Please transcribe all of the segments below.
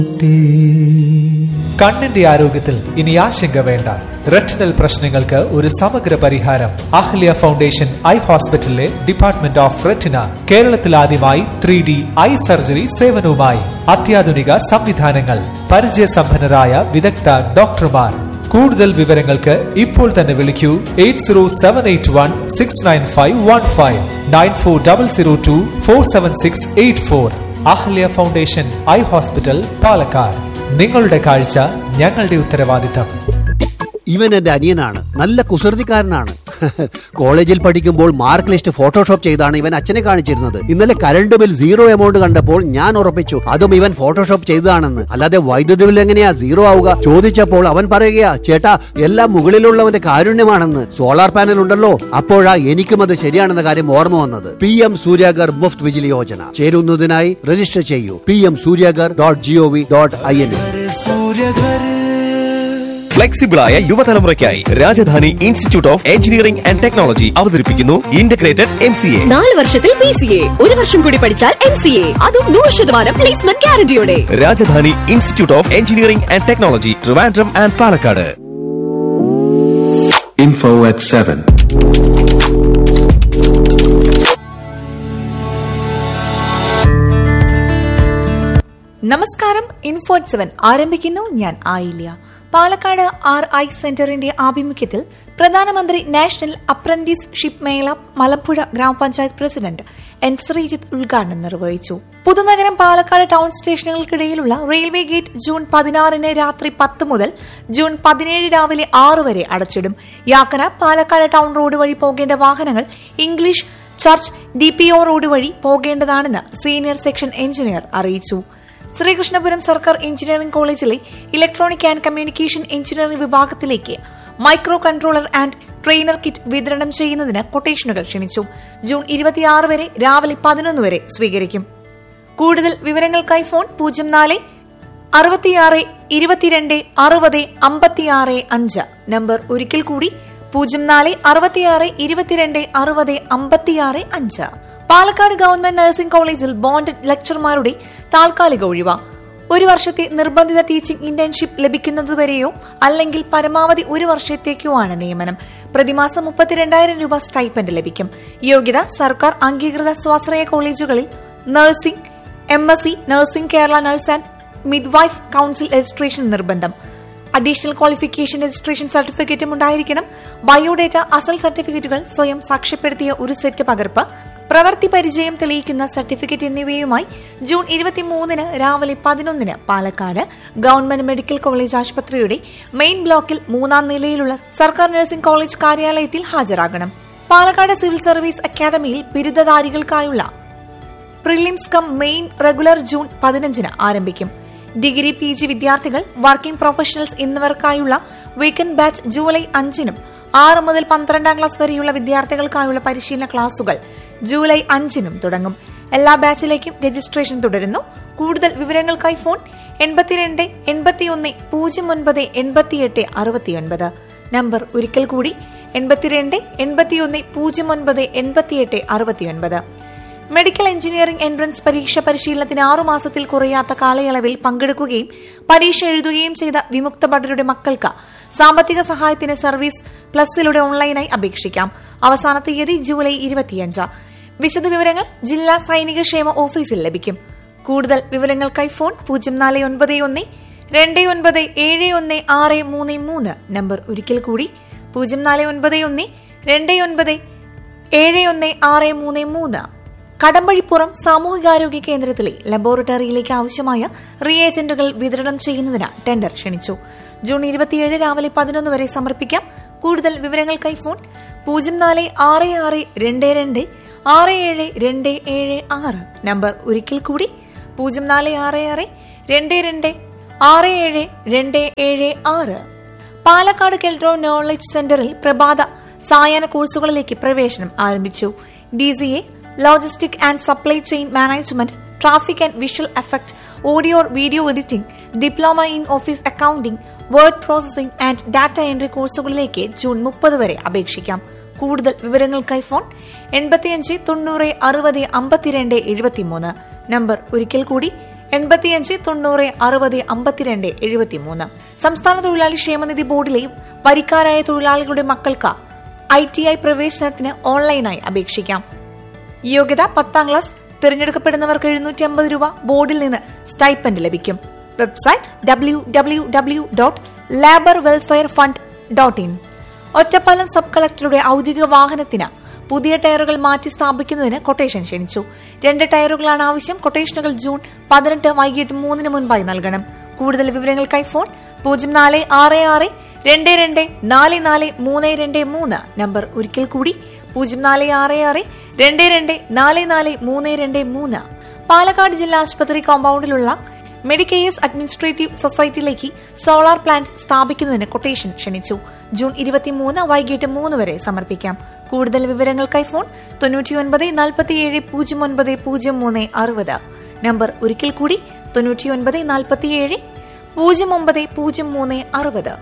കണ്ണിന്റെ ആരോഗ്യത്തിൽ ഇനി ആശങ്ക വേണ്ട റെറ്റിനൽ പ്രശ്നങ്ങൾക്ക് ഒരു സമഗ്ര പരിഹാരം അഹ്ല്യ ഫൗണ്ടേഷൻ ഐ ഹോസ്പിറ്റലിലെ ഡിപ്പാർട്ട്മെന്റ് ഓഫ് റെറ്റിന കേരളത്തിൽ ആദ്യമായി ത്രീ ഡി ഐ സർജറി സേവനവുമായി അത്യാധുനിക സംവിധാനങ്ങൾ പരിചയസമ്പന്നരായ വിദഗ്ധ ഡോക്ടർമാർ കൂടുതൽ വിവരങ്ങൾക്ക് ഇപ്പോൾ തന്നെ വിളിക്കൂ eight zero seven eight one six nine five one five nine four double zero two four seven six eight four Ahalya foundation eye hospital Palakkad നിങ്ങളുടെ കാഴ്ച ഞങ്ങളുടെ ഉത്തരവാദിത്തം ഇവൻ എന്റെ അനിയനാണ് നല്ല കുസൃതിക്കാരനാണ് കോളേജിൽ പഠിക്കുമ്പോൾ മാർക്ക് ലിസ്റ്റ് ഫോട്ടോഷോപ്പ് ചെയ്താണ് ഇവൻ അച്ഛനെ കാണിച്ചിരുന്നത് ഇന്നലെ കരണ്ട് ബിൽ സീറോ എമൗണ്ട് കണ്ടപ്പോൾ ഞാൻ ഉറപ്പിച്ചു അതും ഇവൻ ഫോട്ടോഷോപ്പ് ചെയ്തതാണെന്ന് അല്ലാതെ വൈദ്യുതി ബിൽ എങ്ങനെയാ സീറോ ആവുക ചോദിച്ചപ്പോൾ അവൻ പറയുകയാ ചേട്ടാ എല്ലാം മുകളിലുള്ളവന്റെ കാരുണ്യമാണെന്ന് സോളാർ പാനൽ ഉണ്ടല്ലോ അപ്പോഴാ എനിക്കും അത് ശരിയാണെന്ന കാര്യം ഓർമ്മ വന്നത് പി എം സൂര്യാഗർ മുഫ്ത് വിജിലി യോജന ചേരുന്നതിനായി രജിസ്റ്റർ ചെയ്യൂ P M Surya Ghar dot G O V dot I N ഫ്ലെക്സിബിളായ യുവതലമുറയ്ക്കായി Rajadhani institute of engineering and technology അവതരിപ്പിക്കുന്നു ഇന്റഗ്രേറ്റഡ് എം സി എ നാല് വർഷത്തിൽ പി സി എ ഒരു വർഷം കൂടി പഠിച്ചാൽ എം സി എ അതും നൂറ് ശതമാനം പ്ലേസ്മെന്റ് ഗ്യാരണ്ടിയോടെ Rajadhani institute of engineering and Technology Trivandrum and Palakkad Info at 7. നമസ്കാരം ഇൻഫോട്ട് സെവൻ ആരംഭിക്കുന്നു ഞാൻ ആയില്യ പാലക്കാട് ആർ ഐ സെന്ററിന്റെ ആഭിമുഖ്യത്തിൽ പ്രധാനമന്ത്രി നാഷണൽ അപ്രന്റീസ്ഷിപ്പ് മേള മലമ്പുഴ ഗ്രാമപഞ്ചായത്ത് പ്രസിഡന്റ് എൻ ശ്രീജിത്ത് ഉദ്ഘാടനം നിർവഹിച്ചു പുതുനഗരം പാലക്കാട് ടൗൺ സ്റ്റേഷനുകൾക്കിടയിലുള്ള റെയിൽവേ ഗേറ്റ് ജൂൺ പതിനാറിന് രാത്രി പത്ത് മുതൽ ജൂൺ പതിനേഴ് രാവിലെ ആറ് വരെ അടച്ചിടും യാക്കന പാലക്കാട് ടൗൺ റോഡ് വഴി പോകേണ്ട വാഹനങ്ങൾ English church D P O road വഴി പോകേണ്ടതാണെന്ന് സീനിയർ സെക്ഷൻ എഞ്ചിനീയർ അറിയിച്ചു ശ്രീകൃഷ്ണപുരം സർക്കാർ എഞ്ചിനീയറിംഗ് കോളേജിലെ ഇലക്ട്രോണിക് ആൻഡ് കമ്മ്യൂണിക്കേഷൻ എഞ്ചിനീയറിംഗ് വിഭാഗത്തിലേക്ക് microcontroller and trainer kit വിതരണം ചെയ്യുന്നതിന് കൊട്ടേഷനുകൾ ക്ഷണിച്ചു ജൂൺ ഇരുപത്തിയാറ് വരെ രാവിലെ പതിനൊന്ന് വരെ സ്വീകരിക്കും കൂടുതൽ വിവരങ്ങൾക്കായി ഫോൺ പൂജ്യം നാല് അറുപത്തിയാറ് ഇരുപത്തിരണ്ട് അറുപത് അമ്പത്തിയാറ് അഞ്ച് നമ്പർ ഒരിക്കൽ കൂടി പൂജ്യം നാല് അറുപത്തിയാറ് ഇരുപത്തിരണ്ട് അറുപത് അമ്പത്തിയാറ് അഞ്ച് പാലക്കാട് ഗവൺമെന്റ് നഴ്സിംഗ് കോളേജിൽ ബോണ്ടഡ് ലെക്ചർമാരുടെ താൽക്കാലിക ഒഴിവ ഒരു വർഷത്തെ നിർബന്ധിത ടീച്ചിംഗ് ഇന്റേൺഷിപ്പ് ലഭിക്കുന്നതുവരെയോ അല്ലെങ്കിൽ പരമാവധി ഒരു വർഷത്തേക്കോ ആണ് നിയമനം പ്രതിമാസം മുപ്പത്തിരണ്ടായിരം രൂപ സ്റ്റൈപ്പൻഡ് ലഭിക്കും യോഗ്യത സർക്കാർ അംഗീകൃത സ്വാശ്രയ കോളേജുകളിൽ nursing M S C nursing Kerala nurse and midwife council registration നിർബന്ധം അഡീഷണൽ ക്വാളിഫിക്കേഷൻ രജിസ്ട്രേഷൻ സർട്ടിഫിക്കറ്റും ഉണ്ടായിരിക്കണം ബയോഡേറ്റ അസൽ സർട്ടിഫിക്കറ്റുകൾ സ്വയം സാക്ഷ്യപ്പെടുത്തിയ ഒരു സെറ്റ് പകർപ്പ് പ്രവൃത്തി പരിചയം തെളിയിക്കുന്ന സർട്ടിഫിക്കറ്റ് എന്നിവയുമായി ജൂൺ ഇരുപത്തിമൂന്നിന് രാവിലെ പതിനൊന്നിന് പാലക്കാട് ഗവൺമെന്റ് മെഡിക്കൽ കോളേജ് ആശുപത്രിയുടെ മെയിൻ ബ്ലോക്കിൽ മൂന്നാം നിലയിലുള്ള സർക്കാർ നഴ്സിംഗ് കോളേജ് കാര്യാലയത്തിൽ ഹാജരാകണം പാലക്കാട് സിവിൽ സർവീസ് അക്കാദമിയിൽ ബിരുദധാരികൾക്കായുള്ള prelims cum main regular June പതിനഞ്ചിന് ആരംഭിക്കും ഡിഗ്രി പി ജി വിദ്യാർത്ഥികൾ വർക്കിംഗ് പ്രൊഫഷണൽസ് എന്നിവർക്കായുള്ള വീക്കെൻഡ് ബാച്ച് ജൂലൈ അഞ്ചിനും ആറ് മുതൽ പന്ത്രണ്ടാം ക്ലാസ് വരെയുള്ള വിദ്യാർത്ഥികൾക്കായുള്ള പരിശീലന ക്ലാസുകൾ ജൂലൈ അഞ്ചിനും തുടങ്ങും എല്ലാ ബാച്ചിലേക്കും രജിസ്ട്രേഷൻ തുടരുന്നു കൂടുതൽ വിവരങ്ങൾക്കായി ഫോൺ എൺപത്തിരണ്ട് എൺപത്തിയൊന്ന് പൂജ്യം ഒൻപത് എൺപത്തിയെട്ട് അറുപത്തിയൊൻപത് നമ്പർ ഒരിക്കൽ കൂടി എൺപത്തിരണ്ട് എൺപത്തിയൊന്ന് പൂജ്യം ഒൻപത് എൺപത്തിയെട്ട് അറുപത്തിയൊൻപത് മെഡിക്കൽ എഞ്ചിനീയറിംഗ് എൻട്രൻസ് പരീക്ഷ പരിശീലനത്തിന് ആറുമാസത്തിൽ കുറയാത്ത കാലയളവിൽ പങ്കെടുക്കുകയും പരീക്ഷ എഴുതുകയും ചെയ്ത വിമുക്ത ഭടരുടെ മക്കൾക്ക് സാമ്പത്തിക സഹായത്തിന് സർവീസ് പ്ലസിലൂടെ ഓൺലൈനായി അപേക്ഷിക്കാം അവസാന തീയതി ജൂലൈ ഇരുപത്തിയഞ്ച് വിശദവിവരങ്ങൾ ജില്ലാ സൈനിക ക്ഷേമ ഓഫീസിൽ ലഭിക്കും കൂടുതൽ വിവരങ്ങൾക്കായി ഫോൺ പൂജ്യം നാല് ഒൻപത് ഒന്ന് രണ്ട് ഒൻപത് ഏഴ് ഒന്ന് ആറ് മൂന്ന് മൂന്ന് നമ്പർ ഒരിക്കൽ കൂടി പൂജ്യം നാല് ഒൻപത് ഒന്ന് രണ്ട് ഒൻപത് ഏഴ് ഒന്ന് ആറ് മൂന്ന് മൂന്ന് കടമ്പഴിപ്പുറം സാമൂഹികാരോഗ്യ കേന്ദ്രത്തിലെ ലബോറട്ടറിയിലേക്ക് ആവശ്യമായ റിയേജന്റുകൾ വിതരണം ചെയ്യുന്നതിന് ടെൻഡർ ക്ഷണിച്ചു ജൂൺ ഇരുപത്തിയേഴ് രാവിലെ പതിനൊന്ന് വരെ സമർപ്പിക്കാം കൂടുതൽ വിവരങ്ങൾക്കായി ഫോൺ പൂജ്യം നാല് ആറ് ആറ് രണ്ട് രണ്ട് ആറ് ഏഴ് രണ്ട് ഏഴ് ആറ് നമ്പർ ഒരിക്കൽ കൂടി പൂജ്യം നാല് ആറ് ആറ് രണ്ട് രണ്ട് ആറ് ഏഴ് രണ്ട് ഏഴ് ആറ് പാലക്കാട് കെൽട്രോ നോളജ് സെന്ററിൽ പ്രഭാത സായാഹ്ന കോഴ്സുകളിലേക്ക് പ്രവേശനം ആരംഭിച്ചു D C A logistic and supply chain management traffic and visual effect audio video editing diploma in office accounting word processing and data entry കോഴ്സുകളിലേക്ക് ജൂൺ മുപ്പത് വരെ അപേക്ഷിക്കാം കൂടുതൽ വിവരങ്ങൾക്കായി ഫോൺ എൺപത്തിയഞ്ച് തൊണ്ണൂറ് അറുപത് അമ്പത്തിരണ്ട് എഴുപത്തിമൂന്ന് നമ്പർ ഒരിക്കൽ കൂടി എൺപത്തിയഞ്ച് തൊണ്ണൂറ് അറുപത് അമ്പത്തിരണ്ട് എഴുപത്തിമൂന്ന് സംസ്ഥാന തൊഴിലാളി ക്ഷേമനിധി ബോർഡിലെ വരിക്കാരായ തൊഴിലാളികളുടെ മക്കൾക്ക് ഐ ടി ഐ പ്രവേശനത്തിന് ഓൺലൈനായി അപേക്ഷിക്കാം യോഗ്യത പത്താം ക്ലാസ് തിരഞ്ഞെടുക്കപ്പെടുന്നവർക്ക് എഴുന്നൂറ്റി അമ്പത് രൂപ ബോർഡിൽ നിന്ന് സ്റ്റൈപ്പൻഡ് ലഭിക്കും website W W W dot labour welfare fund dot in Ottapalam sub കളക്ടറുടെ ഔദ്യോഗിക വാഹനത്തിന് പുതിയ ടയറുകൾ മാറ്റി സ്ഥാപിക്കുന്നതിന് കൊട്ടേഷൻ ക്ഷണിച്ചു രണ്ട് ടയറുകളാണ് ആവശ്യം കൊട്ടേഷനുകൾ ജൂൺ പതിനെട്ട് വൈകിട്ട് മൂന്നിന് മുൻപായി നൽകണം കൂടുതൽ വിവരങ്ങൾക്കായി ഫോൺ പൂജ്യം നാല് ആറ് ആറ് രണ്ട് രണ്ട് നാല് നാല് മൂന്ന് രണ്ട് മൂന്ന് നമ്പർ ഒരിക്കൽ കൂടി പൂജ്യം നാല് ആറ് ആറ് രണ്ട് രണ്ട് നാല് നാല് മൂന്ന് രണ്ട് മൂന്ന് പാലക്കാട് ജില്ലാ ആശുപത്രി കോമ്പൗണ്ടിലുള്ള മെഡിക്കെയർസ് അഡ്മിനിസ്ട്രേറ്റീവ് സൊസൈറ്റിയിലേക്ക് സോളാർ പ്ലാന്റ് സ്ഥാപിക്കുന്നതിന് കൊട്ടേഷൻ ക്ഷണിച്ചു ജൂൺ ഇരുപത്തിമൂന്ന് വൈകിട്ട് മൂന്ന് വരെ സമർപ്പിക്കാം കൂടുതൽ വിവരങ്ങൾക്കായി ഫോൺ തൊണ്ണൂറ്റിയൊൻപത് നാൽപ്പത്തിയേഴ് പൂജ്യം ഒൻപത് പൂജ്യം മൂന്ന് അറുപത് നമ്പർ ഒരിക്കൽ കൂടി തൊണ്ണൂറ്റിയൊൻപത് നാൽപ്പത്തിയേഴ് പൂജ്യം ഒമ്പത് പൂജ്യം മൂന്ന് അറുപത്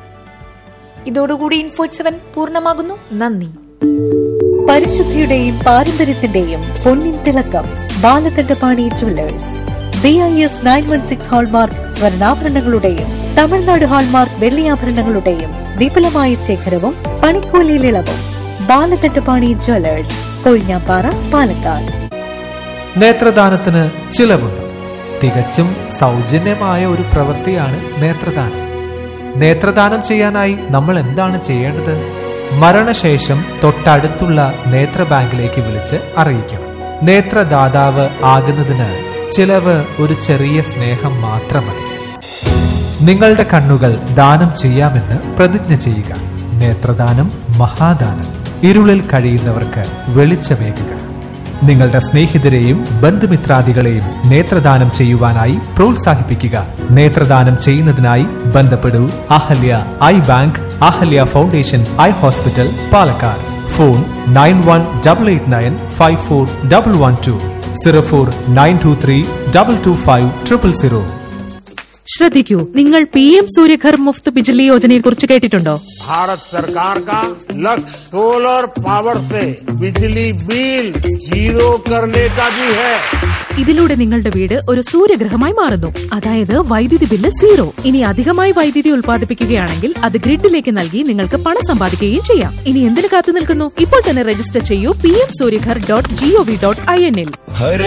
ഇതോടുകൂടി ഇൻഫോറ്റ് സെവൻ പൂർണ്ണമാകുന്നു നന്ദി പരിശുദ്ധിയുടെയും പാരമ്പര്യത്തിന്റെയും പൊന്നിൻ തിളക്കം Balakandapani jewellers B I S nine one six hallmark സ്വർണ്ണാഭരണങ്ങളുടെയും തമിഴ്നാട് ഹാൾമാർക്ക് വെള്ളിയാഭരണങ്ങളുടെയും വിപുലമായ ശേഖരവും പണിക്കൂലിയിൽ ഇളവും ബാലകണ്ഠപാണി ജുവല്ലേഴ്സ് കൊഴിഞ്ഞാപ്പാറ പാലക്കാട് നേത്രദാനത്തിന് ചിലവുണ്ട് തികച്ചും സൗജന്യമായ ഒരു പ്രവൃത്തിയാണ് നേത്രദാനം നേത്രദാനം ചെയ്യാനായി നമ്മൾ എന്താണ് ചെയ്യേണ്ടത് മരണശേഷം തൊട്ടടുത്തുള്ള നേത്ര ബാങ്കിലേക്ക് വിളിച്ച് അറിയിക്കണം നേത്രദാതാവ് ആകുന്നതിന് ചിലവ് ഒരു ചെറിയ സ്നേഹം മാത്രം മതി നിങ്ങളുടെ കണ്ണുകൾ ദാനം ചെയ്യാമെന്ന് പ്രതിജ്ഞ ചെയ്യുക നേത്രദാനം മഹാദാനം ഇരുളിൽ കഴിയുന്നവർക്ക് വെളിച്ചമേകുക നിങ്ങളുടെ സ്നേഹിതരെയും ബന്ധുമിത്രാദികളെയും നേത്രദാനം ചെയ്യുവാനായി പ്രോത്സാഹിപ്പിക്കുക നേത്രദാനം ചെയ്യുന്നതിനായി ബന്ധപ്പെടൂ Ahalia eye bank Ahalia foundation eye hospital Palakkad phone nine one double eight nine five four double one two zero four nine two three double two five triple zero ശ്രദ്ധിക്കൂ നിങ്ങൾ പി എം സൂര്യഘർ മുഫ്ത് ബിജ്ലി യോജനയെ കുറിച്ച് കേട്ടിട്ടുണ്ടോ भारत सरकार का लक्ष्य सोलर पावर से बिजली बिल जीरो करने का भी है ഇതിലൂടെ നിങ്ങളുടെ വീട് ഒരു സൂര്യഗ്രഹമായി മാറുന്നു അതായത് വൈദ്യുതി ബില്ല് സീറോ ഇനി അധികമായി വൈദ്യുതി ഉൽപ്പാദിപ്പിക്കുകയാണെങ്കിൽ അത് ഗ്രിഡിലേക്ക് നൽകി നിങ്ങൾക്ക് പണം സമ്പാദിക്കുകയും ചെയ്യാം ഇനി എന്തിനു കാത്തു നിൽക്കുന്നു ഇപ്പോൾ തന്നെ രജിസ്റ്റർ ചെയ്യൂ P M Surya Ghar dot G O V dot I എന്നിൽ